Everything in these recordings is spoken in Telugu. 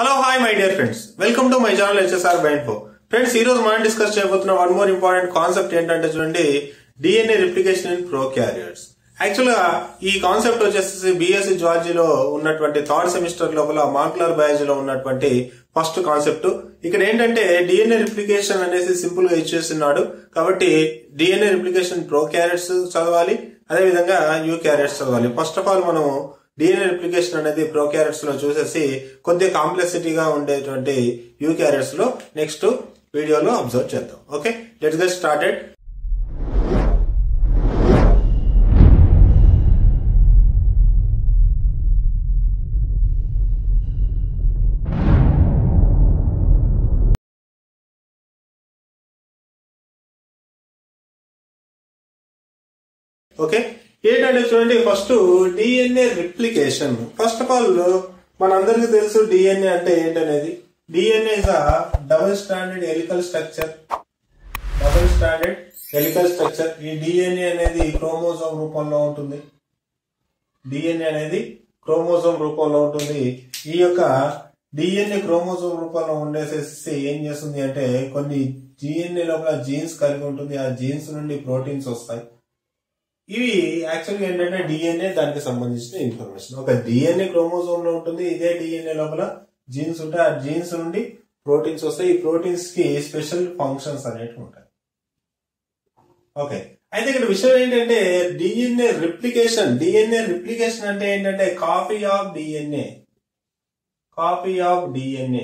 hello hi my dear friends welcome to my channel HSR బైన్ఫో ఫ్రెండ్స్ ఈ రోజు మనం డిస్కస్ చేయబోతున్న వన్ మోర్ ఇంపార్టెంట్ కాన్సెప్ట్ ఏంటంటే చూడండి DNA replication in prokaryotes actual గా ఈ కాన్సెప్ట్ వచ్చేసి బిఎస్సి జువాలజీలో ఉన్నటువంటి థర్డ్ సెమిస్టర్ లోపల మాక్యులర్ బయాలజీలో ఉన్నటువంటి ఫస్ట్ కాన్సెప్ట్ ఇక్కడ ఏంటంటే డిఎన్ఏ రిప్లికేషన్ అనేసి సింపుల్ గా ఇచ్చేస్తున్నాడు కాబట్టి డిఎన్ఏ రిప్లికేషన్ ప్రో క్యారెట్స్ చదవాలి అదే విధంగా యూ క్యారెట్స్ చదవాలి ఫస్ట్ ఆఫ్ ఆల్ మనం డిఎన్ఏ రిప్లికేషన్ అనేది ప్రో క్యారెట్స్ లో చూసేసి కొద్దిగా కాంప్లెక్సిటీగా ఉండేటువంటి యూ క్యారెట్స్ లో నెక్స్ట్ వీడియోలో అబ్జర్వ్ చేద్దాం okay let's get started okay ఏంటంటే చూడండి first DNA replication first of all మనందరికీ తెలుసు డిఎన్ఏ అంటే ఏంటనేది DNA is a double stranded helical structure double stranded helical structure ఈ డిఎన్ఏ అనేది క్రోమోజోమ్ రూపంలో ఉంటుంది డిఎన్ఏ అనేది క్రోమోజోమ్ రూపంలో ఉంటుంది ఈ యొక్క డిఎన్ఏ క్రోమోజోమ్ రూపంలో ఉండేసేసి ఏం చేస్తుంది అంటే కొన్ని డిఎన్ఏ లోపల జీన్స్ కలిగి ఉంటుంది ఆ జీన్స్ నుండి ప్రోటీన్స్ వస్తాయి ఇవి యాక్చువల్గా ఏంటంటే డిఎన్ఏ దానికి సంబంధించిన ఇన్ఫర్మేషన్ ఒక డిఎన్ఏ క్రోమోజోమ్ లో ఉంటుంది ఇదే డిఎన్ఏ లోపల జీన్స్ ఉంటాయి ఆ జీన్స్ నుండి ప్రోటీన్స్ వస్తాయి ఈ ప్రోటీన్స్ కి స్పెషల్ ఫంక్షన్స్ అనేవి ఉంటాయి ఓకే అయితే ఇక్కడ విషయం ఏంటంటే డిఎన్ఏ రిప్లికేషన్ డిఎన్ఏ రిప్లికేషన్ అంటే ఏంటంటే copy of DNA copy of DNA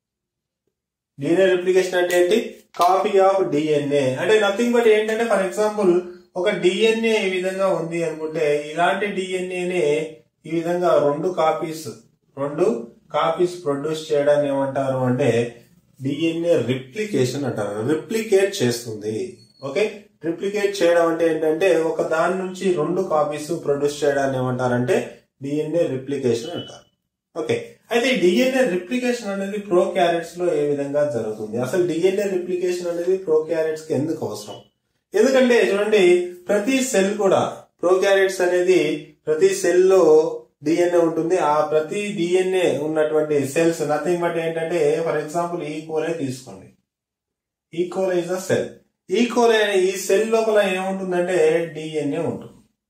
DNA replication అంటే ఏంటి కాపీ ఆఫ్ డిఎన్ఏ అంటే నథింగ్ బట్ ఏంటంటే ఫర్ ఎగ్జాంపుల్ ఒక డిఎన్ఏ ఈ విధంగా ఉంది అనుకుంటే ఇలాంటి డిఎన్ఏనే ఈ విధంగా రెండు కాపీస్ రెండు కాపీస్ ప్రొడ్యూస్ చేయడాన్ని ఏమంటారు అంటే డిఎన్ఏ రిప్లికేషన్ అంటారు రిప్లికేట్ చేస్తుంది ఓకే రిప్లికేట్ చేయడం అంటే ఏంటంటే ఒక దాని నుంచి రెండు కాపీస్ ప్రొడ్యూస్ చేయడాన్ని ఏమంటారంటే డిఎన్ఏ రిప్లికేషన్ అంటారు ఓకే అయితే ఈ డిఎన్ఏ రిప్లికేషన్ అనేది ప్రో క్యారెట్స్ లో ఏ విధంగా జరుగుతుంది అసలు డిఎన్ఏ రిప్లికేషన్ అనేది ప్రో క్యారెట్స్ కి ఎందుకు అవసరం ఎందుకంటే చూడండి ప్రతి సెల్ కూడా ప్రోక్యారెట్స్ అనేది ప్రతి సెల్ లో డిఎన్ఏ ఉంటుంది ఆ ప్రతి డిఎన్ఏ ఉన్నటువంటి సెల్స్ నథింగ్ బట్ ఏంటంటే ఫర్ ఎగ్జాంపుల్ ఈ కోలే తీసుకోండి ఈ కోల ఇస్ అ సెల్ ఈ కోలే ఈ సెల్ లోపల ఏముంటుందంటే డిఎన్ఏ ఉంటుంది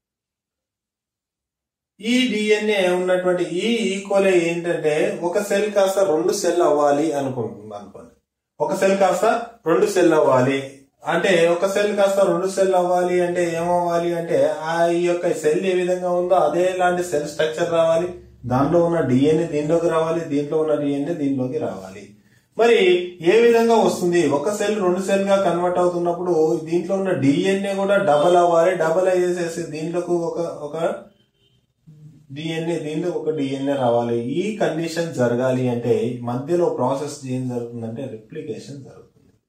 ఈ డిఎన్ఏ ఉన్నటువంటి ఈ ఈకోలే ఏంటంటే ఒక సెల్ కాస్త రెండు సెల్ అవ్వాలి అనుకుంటుంది అనుకోండి ఒక సెల్ కాస్త రెండు సెల్ అవ్వాలి అంటే ఒక సెల్ కాస్త రెండు సెల్ అవ్వాలి అంటే ఏమవ్వాలి అంటే ఆ ఈ యొక్క సెల్ ఏ విధంగా ఉందో అదే లాంటి సెల్ స్ట్రక్చర్ రావాలి దాంట్లో ఉన్న డిఎన్ఏ దీంట్లోకి రావాలి దీంట్లో ఉన్న డిఎన్ఏ దీంట్లోకి రావాలి మరి ఏ విధంగా వస్తుంది ఒక సెల్ రెండు సెల్ గా కన్వర్ట్ అవుతున్నప్పుడు దీంట్లో ఉన్న డిఎన్ఏ కూడా డబల్ అవ్వాలి డబల్ అయ్యేసేసి దీంట్లోకి ఒక ఒక డిఎన్ఏ దీంట్లో ఒక డిఎన్ఏ రావాలి ఈ కండిషన్ జరగాలి అంటే మధ్యలో ప్రాసెస్ ఏం జరుగుతుందంటే రిప్లికేషన్ జరుగుతుంది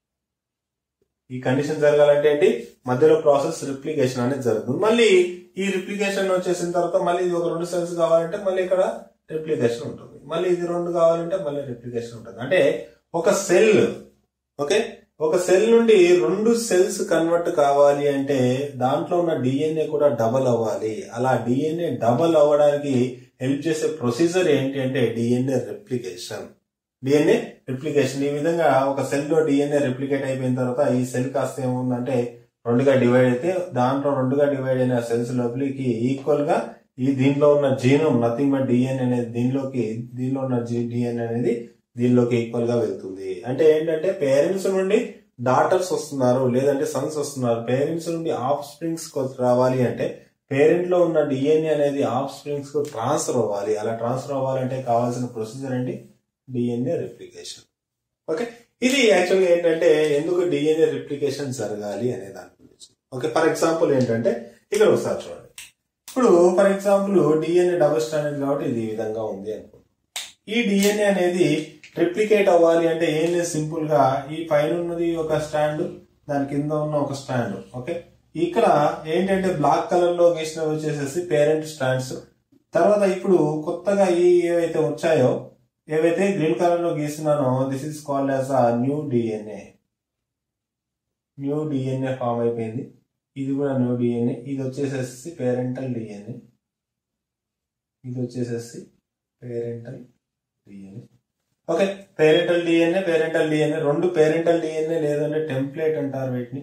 ఈ కండిషన్ జరగాలంటే ఏంటి మధ్యలో ప్రాసెస్ రిప్లికేషన్ అనేది జరుగుతుంది మళ్ళీ ఈ రిప్లికేషన్ వచ్చేసిన తర్వాత మళ్ళీ ఇది ఒక రెండు సెల్స్ కావాలంటే మళ్ళీ ఇక్కడ రిప్లికేషన్ ఉంటుంది మళ్ళీ ఇది రెండు కావాలంటే మళ్ళీ రిప్లికేషన్ ఉంటుంది అంటే ఒక సెల్ ఓకే ఒక సెల్ నుండి రెండు సెల్స్ కన్వర్ట్ కావాలి అంటే దాంట్లో ఉన్న డిఎన్ఏ కూడా డబల్ అవ్వాలి అలా డిఎన్ఏ డబల్ అవ్వడానికి హెల్ప్ చేసే ప్రొసీజర్ ఏంటి అంటే డిఎన్ఏ రిప్లికేషన్ డిఎన్ఏ రిప్లికేషన్ ఈ విధంగా ఒక సెల్ లో డిఎన్ఏ రిప్లికేట్ అయిపోయిన తర్వాత ఈ సెల్ కాస్త ఏముందంటే రెండుగా డివైడ్ అయితే దాంట్లో రెండుగా డివైడ్ అయిన సెల్స్ లోపలికి ఈక్వల్ గా ఈ దీంట్లో ఉన్న జీనోమ్ నథింగ్ బట్ డిఎన్ఏ అనేది దీనిలోకి దీనిలో ఉన్న డిఎన్ఏ అనేది దీనిలోకి ఈక్వల్ గా వెళ్తుంది అంటే ఏంటంటే పేరెంట్స్ నుండి డాటర్స్ వస్తున్నారు లేదంటే సన్స్ వస్తున్నారు పేరెంట్స్ నుండి ఆఫ్ స్ప్రింగ్స్ రావాలి అంటే పేరెంట్ లో ఉన్న డిఎన్ఏ అనేది ఆఫ్ స్ప్రింగ్స్ కు ట్రాన్స్ఫర్ అవ్వాలి అలా ట్రాన్స్ఫర్ అవ్వాలంటే కావాల్సిన ప్రొసీజర్ ఏంటి డిఎన్ఏ రిప్లికేషన్ ఓకే ఇది యాక్చువల్గా ఏంటంటే ఎందుకు డిఎన్ఏ రిప్లికేషన్ జరగాలి అనే దాని గురించి ఓకే ఫర్ ఎగ్జాంపుల్ ఏంటంటే ఇక్కడ ఒకసారి చూడండి ఇప్పుడు for example DNA double stranded కాబట్టి ఇది ఈ విధంగా ఉంది అనుకోండి ఈ డిఎన్ఏ అనేది రిప్లికేట్ అవ్వాలి అంటే ఏం లేదు సింపుల్ గా ఈ పైన ఉన్నది ఒక స్టాండ్ దాని కింద ఉన్న ఒక స్టాండ్ ఓకే ఇక్కడ ఏంటంటే బ్లాక్ కలర్ లో గీసినవి వచ్చేసేసి పేరెంట్ స్టాండ్స్ తర్వాత ఇప్పుడు కొత్తగా ఈ ఏవైతే వచ్చాయో ఏవైతే గ్రీన్ కలర్ లో గీస్తున్నానో this is called as a new DNA new DNA form అయిపోయింది ఇది కూడా న్యూ డిఎన్ఏ ఇది వచ్చేసేసి పేరెంటల్ డిఎన్ఏ ఇది వచ్చేసేసి parental DNA okay parental DNA parental DNA రెండు పేరెంటల్ డిఎన్ఏ లేదంటే టెంప్లెట్ అంటారు వీటిని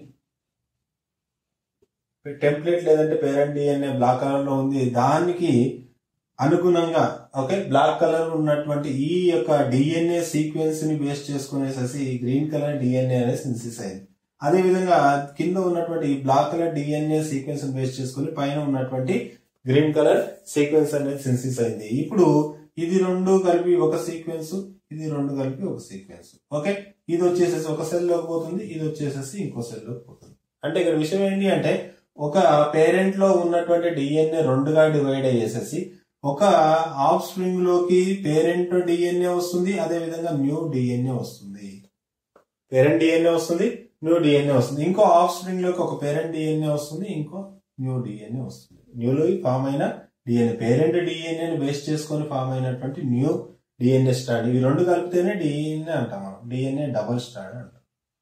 టెంప్లెట్ లేదంటే పేరెంట్ డిఎన్ఏ బ్లాక్ కలర్ లో ఉంది దానికి అనుగుణంగా ఓకే బ్లాక్ కలర్ ఉన్నటువంటి ఈ యొక్క డిఎన్ఏ సీక్వెన్స్ ని బేస్ చేసుకునేసేసి గ్రీన్ కలర్ డిఎన్ఏ అనేది సింథసిస్ అయింది అదే విధంగా కింద ఉన్నటువంటి ఈ బ్లాక్ కలర్ డిఎన్ఏ సీక్వెన్స్ ని బేస్ చేసుకుని పైన ఉన్నటువంటి గ్రీన్ కలర్ సీక్వెన్స్ అనేది సింథసిస్ అయింది ఇప్పుడు ఇది రెండు కలిపి ఒక సీక్వెన్స్ ఇది రెండు కలిపి ఒక సీక్వెన్స్ ఓకే ఇది వచ్చేసేసి ఒక సెల్ లోకి పోతుంది ఇది వచ్చేసేసి ఇంకో సెల్ లోకి పోతుంది అంటే ఇక్కడ విషయం ఏంటి అంటే ఒక పేరెంట్ లో ఉన్నటువంటి డిఎన్ఏ రెండుగా డివైడ్ అయ్యేసేసి ఒక ఆఫ్ స్ప్రింగ్ లోకి పేరెంట్ డిఎన్ఏ వస్తుంది అదే విధంగా న్యూ డిఎన్ఏ వస్తుంది పేరెంట్ డిఎన్ఏ వస్తుంది న్యూ డిఎన్ఏ వస్తుంది ఇంకో ఆఫ్ స్ప్రింగ్ లోకి ఒక పేరెంట్ డిఎన్ఏ వస్తుంది ఇంకో న్యూ డిఎన్ఏ వస్తుంది న్యూలో ఫామ్ అయిన డిఎన్ఏ పేరెంట్ డిఎన్ఏని బేస్ చేసుకొని ఫామ్ అయినటువంటి న్యూ డిఎన్ఏ స్టాండ్ ఇవి రెండు కలిపితేనే డిఎన్ఏ అంటాం మనం డిఎన్ఏ డబుల్ స్టాండ్ అంటాం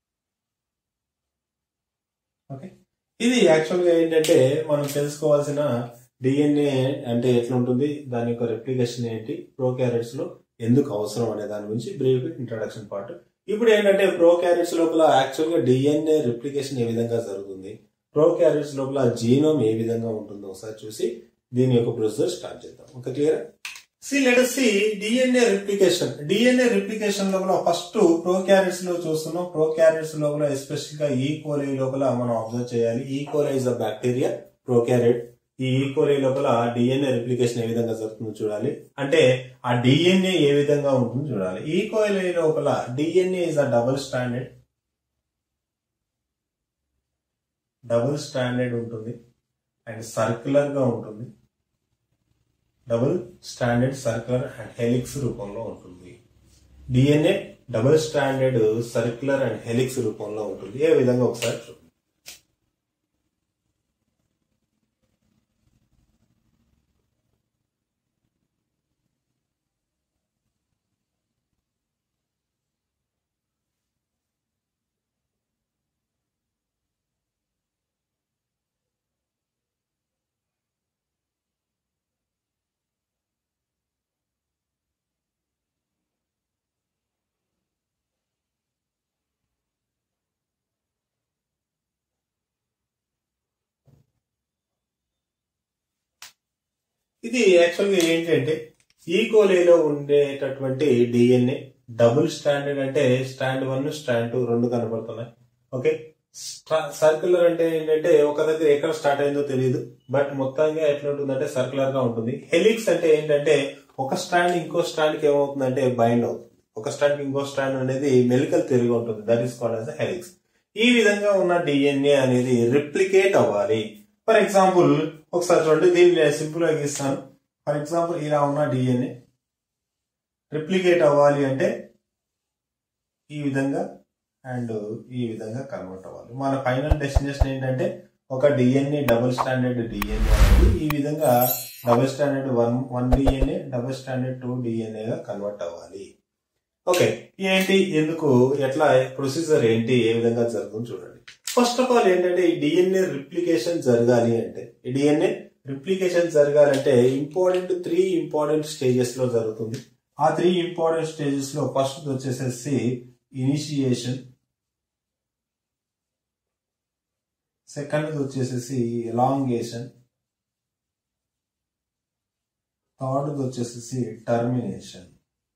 ఓకే ఇది యాక్చువల్ గా ఏంటంటే మనం తెలుసుకోవాల్సిన డిఎన్ఏ అంటే ఎట్లా ఉంటుంది దాని యొక్క రెప్లికేషన్ ఏంటి ప్రో క్యారెట్స్ లో ఎందుకు అవసరం అనే దాని గురించి బ్రీఫ్ ఇంట్రడక్షన్ పార్ట్ ఇప్పుడు ఏంటంటే ప్రో క్యారెట్స్ లోపల యాక్చువల్ గా డిఎన్ఏ రిప్లికేషన్ ఏ విధంగా జరుగుతుంది ప్రో క్యారెట్స్ లోపల జీనోమ్ ఏ విధంగా ఉంటుందో ఒకసారి చూసి దీని యొక్క ప్రొసీజర్ స్టార్ట్ చేద్దాం ఒక clear see let see DNA replication DNA replication లోపల ఫస్ట్ ప్రో క్యారెట్స్ లో చూస్తున్నాం ప్రో క్యారెట్స్ లోపల ఎస్పెషల్ గా ఈ కోలై లోపల మనం అబ్జర్వ్ చేయాలి E coli is the bacteria ప్రో క్యారెట్ ఈ ఈ కోలై లోపల డిఎన్ఏ రిప్లికేషన్ ఏ విధంగా జరుగుతుందో చూడాలి అంటే ఆ డిఎన్ఏ ఏ విధంగా ఉంటుందో చూడాలి ఈ కోలై లోపల DNA is a double stranded double stranded ఉంటుంది అండ్ సర్క్యులర్ గా ఉంటుంది double stranded circular and helix రూపంలో ఉంటుంది DNA double stranded circular and helix రూపంలో ఉంటుంది ఏ విధంగా ఒకసారి చూడండి ఇది యాక్చువల్గా ఏంటంటే ఈ కోలేలో ఉండేటటువంటి డిఎన్ఏ డబుల్ స్టాండర్డ్ అంటే స్టాండ్ వన్ స్టాండ్ టూ రెండు కనబడుతున్నాయి ఓకే సర్క్యులర్ అంటే ఏంటంటే ఒక దగ్గర ఎక్కడ స్టార్ట్ అయిందో తెలియదు బట్ మొత్తంగా ఎట్లా ఉంటుందంటే సర్క్యులర్ గా ఉంటుంది హెలిక్స్ అంటే ఏంటంటే ఒక స్టాండ్ ఇంకో స్టాండ్ కి ఏమవుతుందంటే బైండ్ అవుతుంది ఒక స్టాండ్ కి ఇంకో స్టాండ్ అనేది మెలికల్ తిరిగి ఉంటుంది that is called as helix ఈ విధంగా ఉన్న డిఎన్ఏ అనేది రిప్లికేట్ అవ్వాలి ఫర్ ఎగ్జాంపుల్ ఒకసారి చూడండి దీన్ని సింపుల్ గా గీస్తాను ఫర్ ఎగ్జాంపుల్ ఇలా ఉన్న డిఎన్ఏ రిప్లికేట్ అవ్వాలి అంటే ఈ విధంగా అండ్ ఈ విధంగా కన్వర్ట్ అవ్వాలి మన ఫైనల్ డెస్టినేషన్ ఏంటంటే ఒక డిఎన్ఏ డబుల్ స్టాండర్డ్ డిఎన్ఏ అనేది ఈ విధంగా double stranded one one DNA double stranded two డిఎన్ఏగా కన్వర్ట్ అవ్వాలి ఓకే ఏంటి ఎందుకు ఎట్లా ప్రొసీజర్ ఏంటి ఏ విధంగా జరుగుతుంది చూడండి ఫస్ట్ ఆఫ్ ఆల్ ఏంటంటే ఈ డిఎన్ఏ రిప్లికేషన్ జరగాలి అంటే ఈ డిఎన్ఏ రిప్లికేషన్ జరగాలంటే ఇంపార్టెంట్ త్రీ ఇంపార్టెంట్ స్టేజెస్ లో జరుగుతుంది ఆ త్రీ ఇంపార్టెంట్ స్టేజెస్ లో ఫస్ట్ వచ్చేసేసి ఇనిషియేషన్ సెకండ్ వచ్చేసేసి ఎలాంగేషన్ థర్డ్ వచ్చేసేసి termination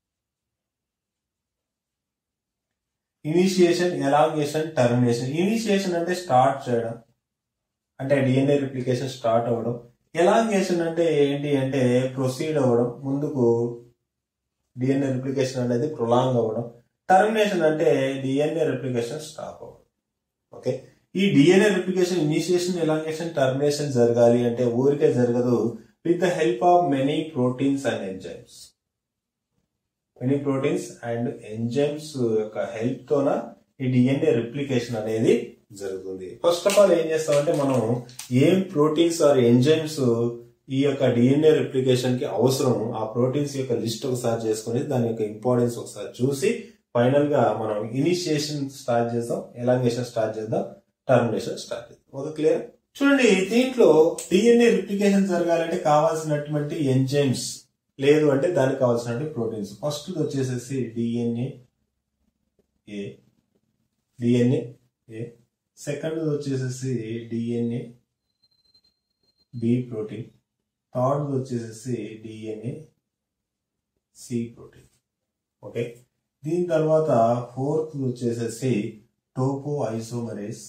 initiation elongation termination initiation అంటే స్టార్ట్ చేయడం అంటే డిఎన్ఏ రిప్లికేషన్ స్టార్ట్ అవ్వడం ఎలాంగేషన్ అంటే ఏంటి అంటే ప్రొసీడ్ అవ్వడం ముందుకు డిఎన్ఏ రిప్లికేషన్ అనేది ప్రొలాంగ్ అవ్వడం టర్మినేషన్ అంటే డిఎన్ఏ రిప్లికేషన్ స్టాప్ అవ్వడం ఓకే ఈ DNA replication initiation elongation termination జరగాలి అంటే ఊరికే జరగదు with the help of many proteins and enzymes many proteins and enzymes యొక్క హెల్ప్ తోన ఈ డిఎన్ఏ రిప్లికేషన్ అనేది జరుగుతుంది ఫస్ట్ ఆఫ్ ఆల్ ఏం చేస్తామంటే మనం ఏం ప్రోటీన్స్ ఆర్ ఎంజైమ్స్ ఈ యొక్క డిఎన్ఏ రిప్లికేషన్ కి అవసరం ఆ ప్రోటీన్స్ యొక్క లిస్ట్ ఒకసారి చేసుకుని దాని యొక్క ఇంపార్టెన్స్ ఒకసారి చూసి ఫైనల్ గా మనం ఇనిషియేషన్ స్టార్ట్ చేద్దాం ఎలాంగేషన్ స్టార్ట్ చేద్దాం టర్మినేషన్ స్టార్ట్ చేద్దాం ఓకే క్లియర్ చూడండి దీంట్లో డిఎన్ఏ రిప్లికేషన్ జరగాలంటే కావాల్సినటువంటి ఎంజైమ్స్ లేదు అంటే దానికి కావాల్సిన ప్రోటీన్స్ ఫస్ట్ వచ్చేసేసి DNA A DNA A second వచ్చేసేసి డిఎన్ఏ బి ప్రోటీన్ థర్డ్ వచ్చేసేసి డిఎన్ఏ సి ప్రోటీన్ ఓకే దీని తర్వాత ఫోర్త్ వచ్చేసేసి topoisomerase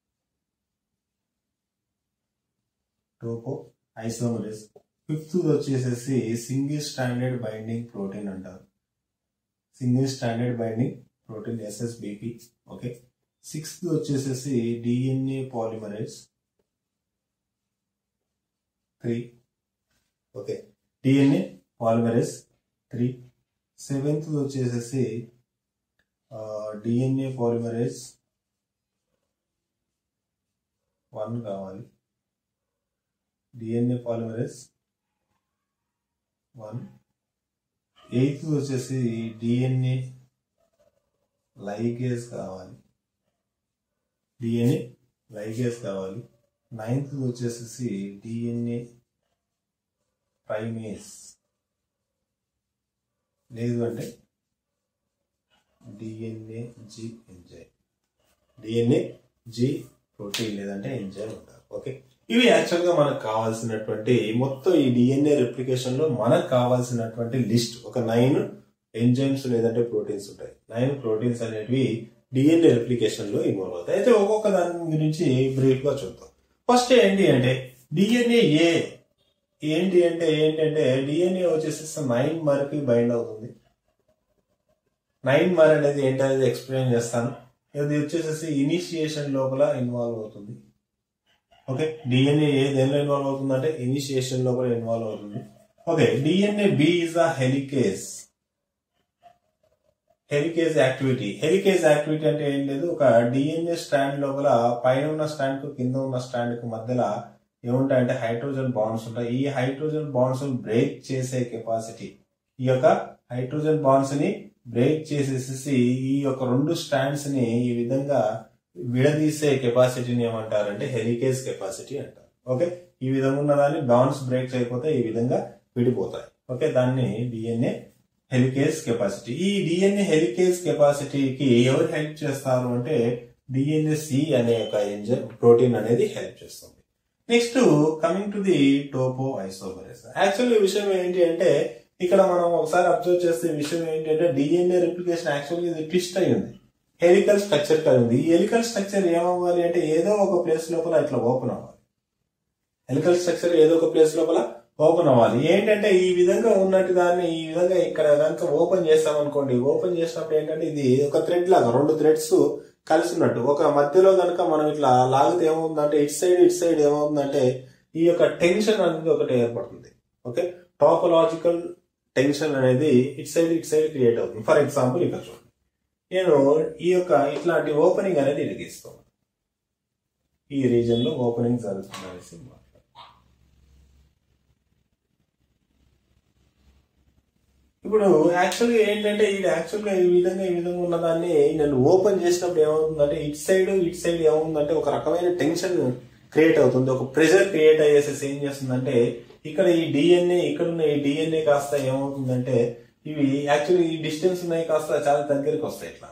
topoisomerase fifth వచ్చేసేసి సింగిల్ స్టాండర్డ్ బైండింగ్ ప్రోటీన్ అంటారు single stranded binding protein SSBP okay sixth వచ్చేసేసి DNA polymerase three okay DNA polymerase three seventh వచ్చేసేసి డిఎన్ఏ పాలిమరేస్ వన్ కావాలి డిఎన్ఏ పాలిమరేస్ వన్ ఎయిత్ వచ్చేసి డిఎన్ఏ లైగేజ్ కావాలి డిఎన్ఏ లైగేజ్ కావాలి నైన్త్ వచ్చేసేసి డిఎన్ఏ ప్రైమేస్ లేదు అంటే DNA G enzyme DNA G protein లేదంటే ఎంజైమ్ ఉంటారు ఓకే ఇవి యాక్చువల్ గా మనకు కావాల్సినటువంటి మొత్తం ఈ డిఎన్ఏ రెప్లికేషన్ లో మనకు కావాల్సినటువంటి లిస్ట్ ఒక నైన్ ఎంజైమ్స్ లేదంటే ప్రోటీన్స్ ఉంటాయి నైన్ ప్రోటీన్స్ అనేటివి డిఎన్ఏ రెప్లికేషన్ లో ఇన్వాల్వ్ అవుతాయి అయితే ఒక్కొక్క దాని గురించి బ్రీఫ్ గా చూద్దాం ఫస్ట్ ఏంటి అంటే డిఎన్ఏ ఏ ఏంటి అంటే ఏంటంటే డిఎన్ఏ వచ్చేసి నైన్ మర్కి బైండ్ అవుతుంది నైన్ మర్ అనేది ఏంటనేది ఎక్స్ప్లెయిన్ చేస్తాను ఇది వచ్చేసేసి ఇనిషియేషన్ లోపల ఇన్వాల్వ్ అవుతుంది ఓకే డిఎన్ఏ ఏ దేనిలో ఇన్వాల్వ్ అవుతుంది అంటే ఇనిషియేషన్ లోపల ఇన్వాల్వ్ అవుతుంది okay DNA B is a helicase helicase activity helicase activity అంటే ఏం లేదు ఒక డిఎన్ఏ స్టాండ్ లోపల పైన ఉన్న స్టాండ్ కు కింద ఉన్న స్టాండ్ కు మధ్యలో ఏముంటాయంటే హైడ్రోజన్ బాండ్స్ ఉంటాయి ఈ హైడ్రోజన్ బాండ్స్ బ్రేక్ చేసే కెపాసిటీ ఈ యొక్క హైడ్రోజన్ బాండ్స్ ని బ్రేక్ చేసేసి ఈ యొక్క రెండు స్టాండ్స్ ని ఈ విధంగా విడదీసే కెపాసిటీని ఏమంటారంటే హెలికేజ్ కెపాసిటీ అంటారు ఓకే ఈ విధంగా ఉన్న దాన్ని బాండ్స్ బ్రేక్ చేయకపోతే ఈ విధంగా విడిపోతాయి ఓకే దాన్ని డిఎన్ఏ హెలికేజ్ కెపాసిటీ ఈ డిఎన్ఏ హెలికేజ్ కెపాసిటీకి ఎవరు హెల్ప్ చేస్తారు అంటే డిఎన్ఏ సి అనే ఒక ఎంజైమ్ ప్రోటీన్ అనేది హెల్ప్ చేస్తుంది next coming to the topoisomerase actual విషయం ఏంటి అంటే ఇక్కడ మనం ఒకసారి అబ్జర్వ్ చేస్తే విషయం ఏంటంటే డిఎన్ఏ రిప్లికేషన్ యాక్చువల్గా ఇది ట్విస్ట్ అయి ఉంది హెలికల్ స్ట్రక్చర్ కలిగింది ఈ హెలికల్ స్ట్రక్చర్ ఏమవ్వాలి అంటే ఏదో ఒక ప్లేస్ లోపల ఇట్లా ఓపెన్ అవ్వాలి హెలికల్ స్ట్రక్చర్ ఏదో ఒక ప్లేస్ లోపల ఓపెన్ అవ్వాలి ఏంటంటే ఈ విధంగా ఉన్నట్టు దాన్ని ఈ విధంగా ఇక్కడ కనుక ఓపెన్ చేస్తాం అనుకోండి ఓపెన్ చేసినప్పుడు ఏంటంటే ఇది ఒక థ్రెడ్ లాగా రెండు థ్రెడ్స్ కలిసి ఉన్నట్టు ఒక మధ్యలో కనుక మనం ఇట్లా లాగితే ఏమవుతుందంటే ఇటు సైడ్ ఇటు సైడ్ ఏమవుతుందంటే ఈ యొక్క టెన్షన్ అనేది ఒకటి ఏర్పడుతుంది ఓకే టాపోలాజికల్ టెన్షన్ అనేది ఇటు సైడ్ ఇటు సైడ్ క్రియేట్ అవుతుంది ఫర్ ఎగ్జాంపుల్ ఇక్కడ చూడండి నేను ఈ యొక్క ఇట్లాంటి ఓపెనింగ్ అనేది ఇరిగిస్తాను ఈ రీజన్ లో ఓపెనింగ్ జరుగుతుంది అనేసి మాట్లాడు ఇప్పుడు యాక్చువల్గా ఏంటంటే ఇది యాక్చువల్గా ఈ విధంగా ఈ విధంగా ఉన్నదాన్ని నేను ఓపెన్ చేసినప్పుడు ఏమవుతుందంటే ఇటు సైడ్ ఇటు సైడ్ ఏమవుతుందంటే ఒక రకమైన టెన్షన్ క్రియేట్ అవుతుంది ఒక ప్రెషర్ క్రియేట్ అయ్యేసేసి ఏం చేస్తుందంటే ఇక్కడ ఈ డిఎన్ఏ ఇక్కడ ఉన్న ఈ డిఎన్ఏ కాస్త ఏమవుతుందంటే ఇవి యాక్చువల్లీ ఈ డిస్టెన్స్ ఉన్నాయి కాస్త చాలా దగ్గరికి వస్తాయి ఇట్లా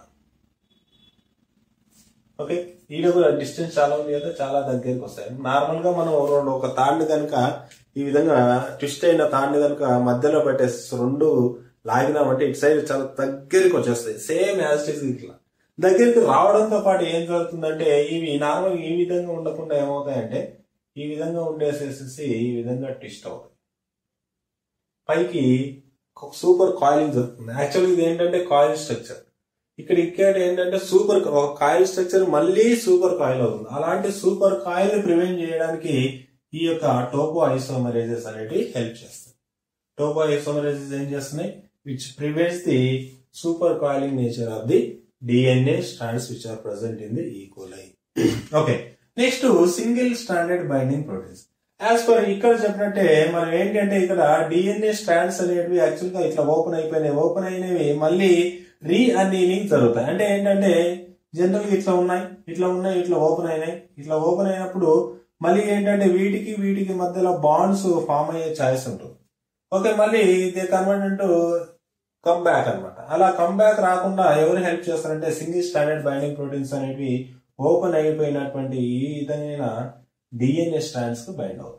ఓకే ఈడ కూడా డిస్టెన్స్ చాలా ఉంది కదా చాలా దగ్గరికి వస్తాయి నార్మల్ గా మనం రెండు ఒక తాండు కనుక ఈ విధంగా ట్విస్ట్ అయిన తాండు కనుక మధ్యలో పెట్టే రెండు లాగినామంటే ఇటు సైడ్ చాలా దగ్గరికి వచ్చేస్తాయి సేమ్ యాజ్ ఇట్ ఇట్లా దగ్గరికి రావడంతో పాటు ఏం జరుగుతుందంటే ఇవి నార్మల్ ఈ విధంగా ఉండకుండా ఏమవుతాయంటే ఈ విధంగా ఉండేసేసి ఈ విధంగా ట్విస్ట్ అవుతాయి పైకి సూపర్ కాయిలింగ్ జరుగుతుంది యాక్చువల్లీ ఇది ఏంటంటే కాయిల్ స్ట్రక్చర్ ఇక్కడ ఇక్కడ ఏంటంటే సూపర్ కాయిల్ స్ట్రక్చర్ మళ్ళీ సూపర్ కాయిల్ అవుతుంది అలాంటి సూపర్ కాయిల్ ని ప్రివెంట్ చేయడానికి ఈ యొక్క టోపో ఐసోమరేజెస్ అనేవి హెల్ప్ చేస్తాయి టోపో ఐసోమరేజెస్ ఏం చేస్తున్నాయి which prevents the super coiling nature of the DNA strands which are present in the E coli okay next single stranded binding proteins as per ఇక్కడ చెప్పినట్టే మనం ఏంటంటే ఇక్కడ డిఎన్ఏ స్టాండ్స్ అనేవి యాక్చువల్ గా ఇట్లా ఓపెన్ అయిపోయినాయి ఓపెన్ అయినవి మళ్ళీ రీ అనీలింగ్ జరుగుతాయి అంటే ఏంటంటే జనరల్ గా ఇట్లా ఉన్నాయి ఇట్లా ఉన్నాయి ఇట్లా ఓపెన్ అయినాయి ఇట్లా ఓపెన్ అయినప్పుడు మళ్ళీ ఏంటంటే వీటికి వీటికి మధ్యలో బాండ్స్ ఫామ్ అయ్యే ఛాయిస్ ఉంటుంది ఓకే మళ్ళీ they convert into come back అనమాట అలా కమ్ బ్యాక్ రాకుండా ఎవరు హెల్ప్ చేస్తారంటే సింగిల్ స్టాండర్డ్ బైండింగ్ ప్రోటీన్స్ అనేవి ఓపెన్ అయిపోయినటువంటి ఈ విధమైన డిఎన్ఏ స్ట్రాండ్స్ కు బైండ్ అవుతాయి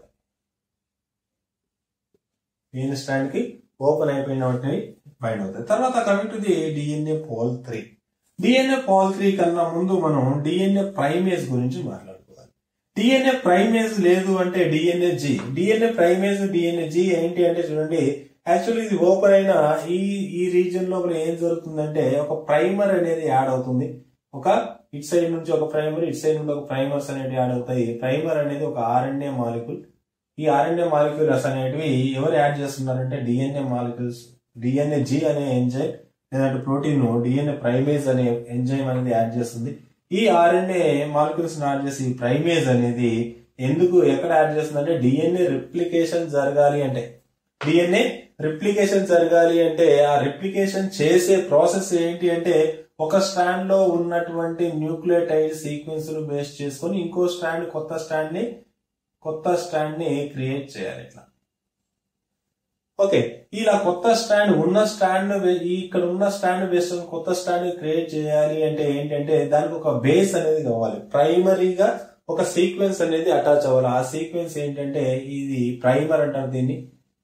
డిఎన్ఏ స్ట్రాండ్ కి ఓపెన్ అయిపోయినటువంటి బైండ్ అవుతాయి తర్వాత coming to the DNA pol three DNA pol three కన్నా ముందు మనం డిఎన్ఏ ప్రైమేజ్ గురించి మాట్లాడుకోవాలి డిఎన్ఏ ప్రైమేజ్ లేదు అంటే DNA G DNA primase DNA G ఏంటి అంటే చూడండి యాక్చువల్లీ ఇది ఓపెన్ అయిన ఈ ఈ రీజియన్ లోపల ఏం జరుగుతుందంటే ఒక ప్రైమర్ అనేది యాడ్ అవుతుంది ఒక ఇట్ సైడ్ నుంచి ఒక ప్రైమర్ ఇట్ సైడ్ నుండి ఒక ప్రైమర్స్ అనేవి యాడ్ అవుతాయి ప్రైమర్ అనేది ఒక ఆర్ఎన్ఏ మాలిక్యూల్ ఈ ఆర్ఎన్ఏ మాలిక్యూల్స్ అనేటివి ఎవరు యాడ్ చేస్తున్నారంటే డిఎన్ఏ మాలిక్యూల్స్ డిఎన్ఏ జి అనే ఎంజైమ్ లేదంటే ప్రోటీన్ డిఎన్ఏ ప్రైమేజ్ అనే ఎంజైమ్ అనేది యాడ్ చేస్తుంది ఈ ఆర్ఎన్ఏ మాలిక్యూల్స్ యాడ్ చేసి ప్రైమేజ్ అనేది ఎందుకు ఎక్కడ యాడ్ చేస్తుంది అంటే డిఎన్ఏ రిప్లికేషన్ జరగాలి అంటే డిఎన్ఏ రిప్లికేషన్ జరగాలి అంటే ఆ రిప్లికేషన్ చేసే ప్రాసెస్ ఏంటి అంటే ఒక స్ట్రాండ్ లో ఉన్నటువంటి న్యూక్లియోటైడ్ సీక్వెన్స్ ను బేస్ చేసుకొని ఇంకో స్ట్రాండ్ కొత్త స్ట్రాండ్ ని కొత్త స్ట్రాండ్ ని క్రియేట్ చేయాలి ఇట్లా ఓకే ఇలా కొత్త స్టాండ్ ఉన్న స్టాండ్ ఇక్కడ ఉన్న స్టాండ్ బేస్ కొత్త స్టాండ్ క్రియేట్ చేయాలి అంటే ఏంటంటే దానికి ఒక బేస్ అనేది కావాలి ప్రైమరీగా ఒక సీక్వెన్స్ అనేది అటాచ్ అవ్వాలి ఆ సీక్వెన్స్ ఏంటంటే ఇది ప్రైమర్ అంటారు దీన్ని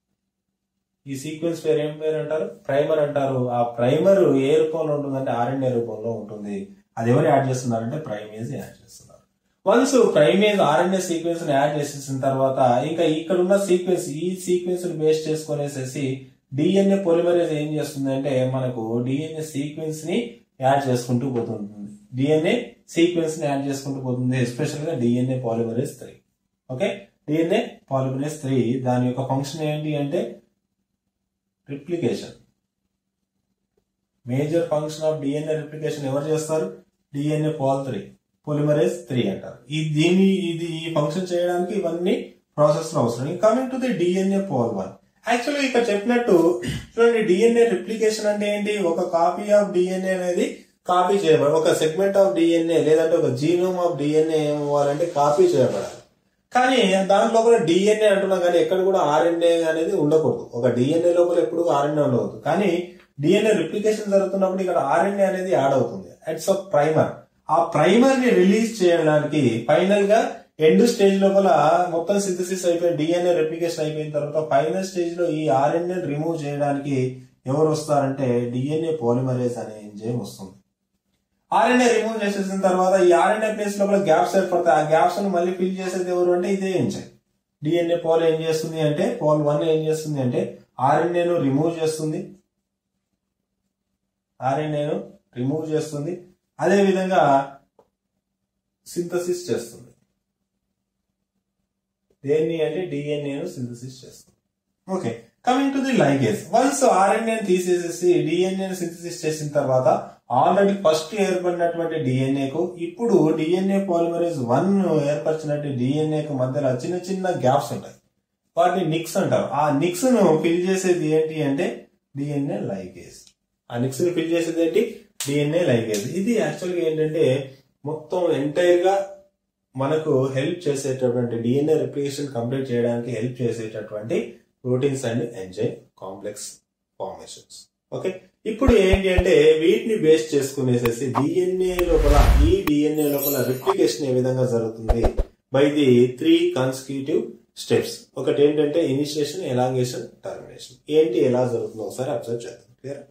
ఈ సీక్వెన్స్ పేరు ఏం పేరు అంటారు ప్రైమర్ అంటారు ఆ ప్రైమర్ ఏ రూపంలో ఉంటుందంటే ఆర్ఎన్ఏ రూపంలో ఉంటుంది అది ఎవరు యాడ్ చేస్తున్నారంటే ప్రైమేజ్ యాడ్ చేస్తున్నారు వన్స్ ప్రైమేజ్ ఆర్ఎన్ఏ సీక్వెన్స్ ని యాడ్ చేసేసిన తర్వాత ఇంకా ఇక్కడ ఉన్న సీక్వెన్స్ ఈ సీక్వెన్స్ ని బేస్ చేసుకునేసేసి డిఎన్ఏ పొలిమరేజ్ ఏం చేస్తుంది అంటే మనకు డిఎన్ఏ సీక్వెన్స్ ని యాడ్ చేసుకుంటూ పోతుంటుంది డిఎన్ఏ సీక్వెన్స్ ని యాడ్ చేసుకుంటూ పోతుంది ఎస్పెషల్ గా DNA polymerase three okay DNA polymerase three దాని యొక్క ఫంక్షన్ ఏంటి అంటే replication major function of DNA replication ఎవరు చేస్తారు DNA pol three polymerase three అంటారు ఈ దీన్ని ఇది ఈ ఫంక్షన్ చేయడానికి ఇవన్నీ ప్రాసెస్ అవసరం coming to the DNA pol one actually ఇక్కడ చెప్పినట్టు చూడండి డిఎన్ఏ రిప్లికేషన్ అంటే ఏంటి ఒక కాపీ ఆఫ్ డిఎన్ఏ అనేది కాపీ చేయబడాలి ఒక సెగ్మెంట్ ఆఫ్ డిఎన్ఏ లేదంటే ఒక జీనోమ్ ఆఫ్ డిఎన్ఏ ఏమవ్వాలంటే కాపీ చేయబడాలి కానీ దాని లోపల డిఎన్ఏ అంటున్నాం కానీ ఎక్కడ కూడా ఆర్ఎన్ఏ అనేది ఉండకూడదు ఒక డిఎన్ఏ లోపల ఎప్పుడు ఆర్ఎన్ఏ ఉండకూడదు కానీ డిఎన్ఏ రిప్లికేషన్ జరుగుతున్నప్పుడు ఇక్కడ ఆర్ఎన్ఏ అనేది యాడ్ అవుతుంది ఇట్స్ అ ప్రైమర్ ఆ ప్రైమర్ ని రిలీజ్ చేయడానికి ఫైనల్ గా ఎండ్ స్టేజ్ లోపల మొత్తం సింథసిస్ అయిపోయి డిఎన్ఏ రెప్లికేషన్ అయిపోయిన తర్వాత ఫైనల్ స్టేజ్ లో ఈ ఆర్ఎన్ఏ రిమూవ్ చేయడానికి ఎవరు వస్తారంటే డిఎన్ఏ పోలిమరేజ్ అనే ఎంజైమ్ వస్తుంది ఆర్ఎన్ఏ రిమూవ్ చేసేసిన తర్వాత ఈ ఆర్ఎన్ఏ ప్లేస్ లోపల గ్యాప్స్ ఏర్పడతాయి ఆ గ్యాప్స్ ను మళ్ళీ ఫిల్ చేసేది ఎవరు అంటే ఇదే ఎంజైమ్ డిఎన్ఏ పోల్ ఏం చేస్తుంది అంటే పోల్ వన్ ఏం చేస్తుంది అంటే ఆర్ఎన్ఏను రిమూవ్ చేస్తుంది ఆర్ఎన్ఏను రిమూవ్ చేస్తుంది అదే విధంగా సింథసిస్ చేస్తుంది దేన్ని అంటే డిఎన్ఏను సింథసిస్ చేస్తుంది okay coming to the ligase once RNA తీసేసేసి డిఎన్ఏ సింథసిస్ చేసిన తర్వాత ఆల్రెడీ ఫస్ట్ ఏర్పడినటువంటి డిఎన్ఏ కు ఇప్పుడు డిఎన్ఏ పాలిమరేజ్ వన్ ఏర్పరిచినట్టు డిఎన్ఏ కు మధ్యలో చిన్న చిన్న గ్యాప్స్ ఉంటాయి వాటిని నిక్స్ అంటారు ఆ నిక్స్ ను ఫిల్ చేసేది ఏంటి అంటే డిఎన్ఏ లైగేజ్ ఆ నిక్స్ ని ఫిల్ చేసేది ఏంటి డిఎన్ఏ లైగేజ్ ఇది యాక్చువల్గా ఏంటంటే మొత్తం ఎంటైర్ గా మనకు హెల్ప్ చేసేటటువంటి డిఎన్ఏ రిప్లికేషన్ కంప్లీట్ చేయడానికి హెల్ప్ చేసేటటువంటి proteins and enzyme complex formations okay ఇప్పుడు ఏంటి అంటే వీటిని బేస్ చేసుకునేసేసి డిఎన్ఏ లోపల ఈ డిఎన్ఏ లోపల రిప్లికేషన్ ఏ విధంగా జరుగుతుంది by the three consecutive steps ఒకటి ఏంటంటే ఇనిషియేషన్ ఎలాంగేషన్ టర్మినేషన్ ఏంటి ఎలా జరుగుతుందో ఒకసారి అబ్జర్వ్ చేద్దాం క్లియర్